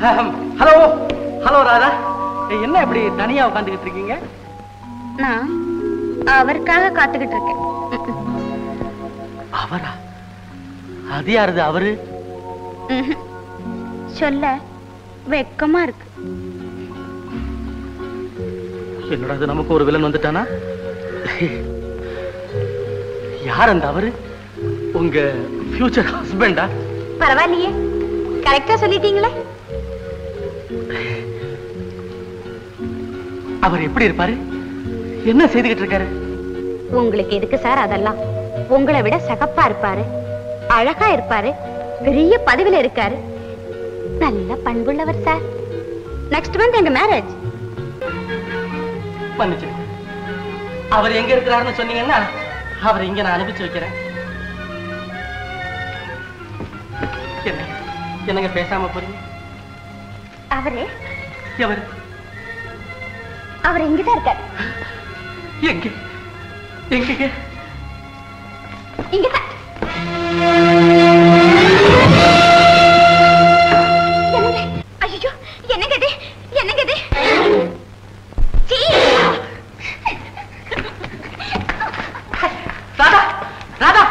Hello hello Radha என்ன இப்படி தனியா உட்காந்துக்கிட்டு இருக்கீங்க நான் அவருக்காக காத்துக்கிட்டு இருக்கேன் அவரா அது யாருது அவரு ம்ஹும். சொல்ல வெக்கமா இருக்கு என்னடா இது நமக்கு ஒரு வில்லன் வந்துட்டானா யார் அந்த அவரு உங்க ஃபியூச்சர் ஹஸ்பண்டா பரவாயில்லையே கரெக்டா சொல்லிட்டீங்களே அவர் எப்படி இருப்பாரு என்ன செய்துகிட்டு இருக்காரு உங்களுக்கு எதுக்கு சார் அதெல்லாம் உங்களை விட சகப்பா இருப்பாரு அழகா இருப்பாரு பெரிய பதவியில இருக்காரு நல்ல பண்புள்ளவர் சார் நெக்ஸ்ட் மந்த் எங்க மேரேஜ் மன்னிச்சு அவர் எங்க இருக்கிறாருன்னு சொன்னீங்கன்னா அவரை இங்க நான் அனுப்பிச்சு வைக்கிறேன் என்ன என்னங்க பேசாம போறீங்க அவரே எவர் அவர் இங்கதான் இருக்காரு எங்க எங்க இங்கதான் ஐயோ என்னங்க இது என்னங்க இது சீ. ராதா ராதா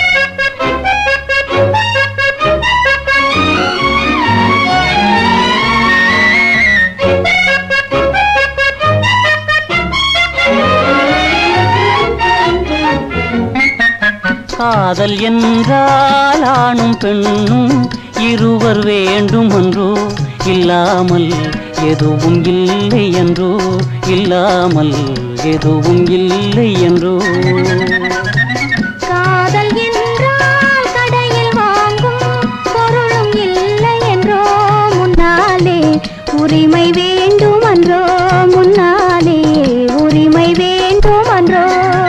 காதல் என்றால் ஆணும் பெண்ணும் இருவர் வேண்டும் என்றோ இல்லாமல் எதுவும் இல்லை என்றோ இல்லாமல் எதுவும் இல்லை என்றோ காதல் என்றால் கடையில் வாங்கும் பொருளும் இல்லை என்றோ முன்னாலே உரிமை வேண்டும் என்றோ முன்னாலே உரிமை வேண்டும் என்றோ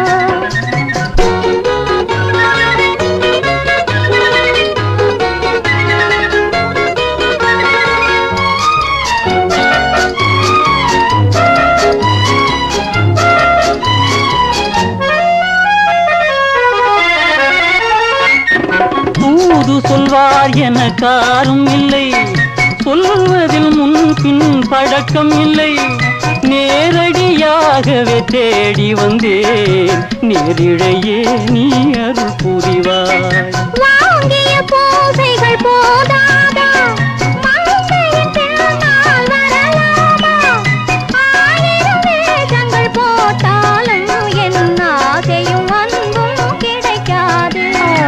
தூது சொல்வார் என காரும் இல்லை சொல்வதில் முன்பின் பழக்கம் இல்லை நேரடியாகவே தேடி வந்தேன் நேரிழையே நீ அருள் புரிவாய் வாங்கிய பூசைகள் போதாதா மங்கையின் திருநாள் வரலாமா ஆயிரம் வேஷங்கள் போட்டாலும் என் ஆசையும் அன்பும் கிடைக்காது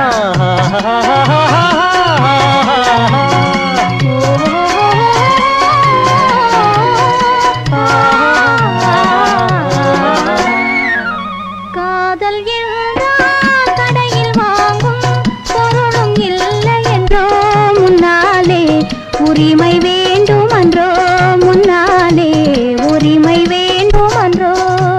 காதல் என்றால் கடையில் வாங்கும் பொருளும் இல்லை என்றோ முன்னாலே உரிமை வேண்டும் என்றோ முன்னாலே உரிமை வேண்டும் என்றோ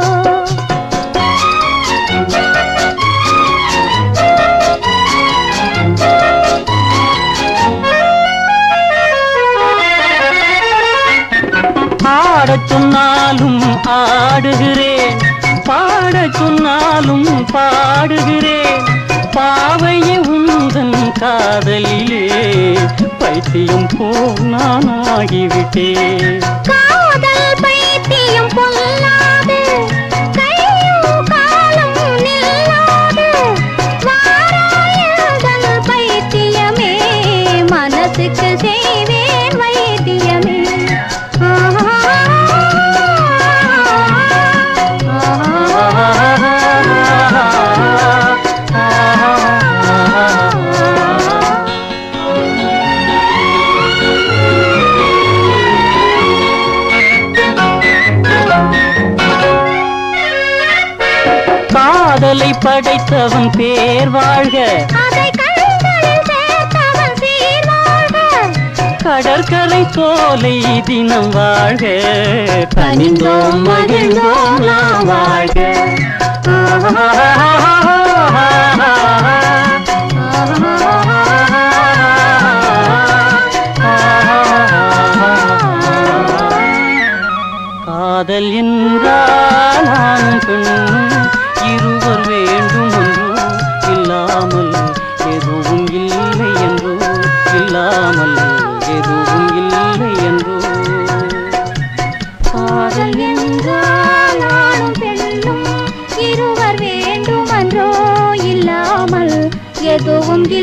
ஆடச் சொன்னாலும் ஆடுகிறேன் பாடச் சொன்னாலும் பாடுகிறேன் பாவையே உந்தன் காதலிலே பைத்தியம் போல் நான் ஆகிவிட்டேன் காதல் பைத்தியம் பொல்லாது கையும் காலும் நில்லாது வாராயதல் பைத்தியமே மனசுக்கு செய்வேன் வைத்தியமே காதலை படைத்தவன் பேர் வாழ்க அதை கண்களில் சேர்த்தவன் சீர்வாழ்க கடற்கரை சோலை தினம் வாழ்க கனிந்தோம் மகிழ்ந்தோம் நாம் வாழ்க காதல் என்றால் ஆணும் பெண்ணும் இருவர் வேண்டும் என்றோ இல்லாமல் எதுவும் இல்லை என்றோ இல்லாமல் எதுவும் இல்லை என்றோ எதுவும் இல்லை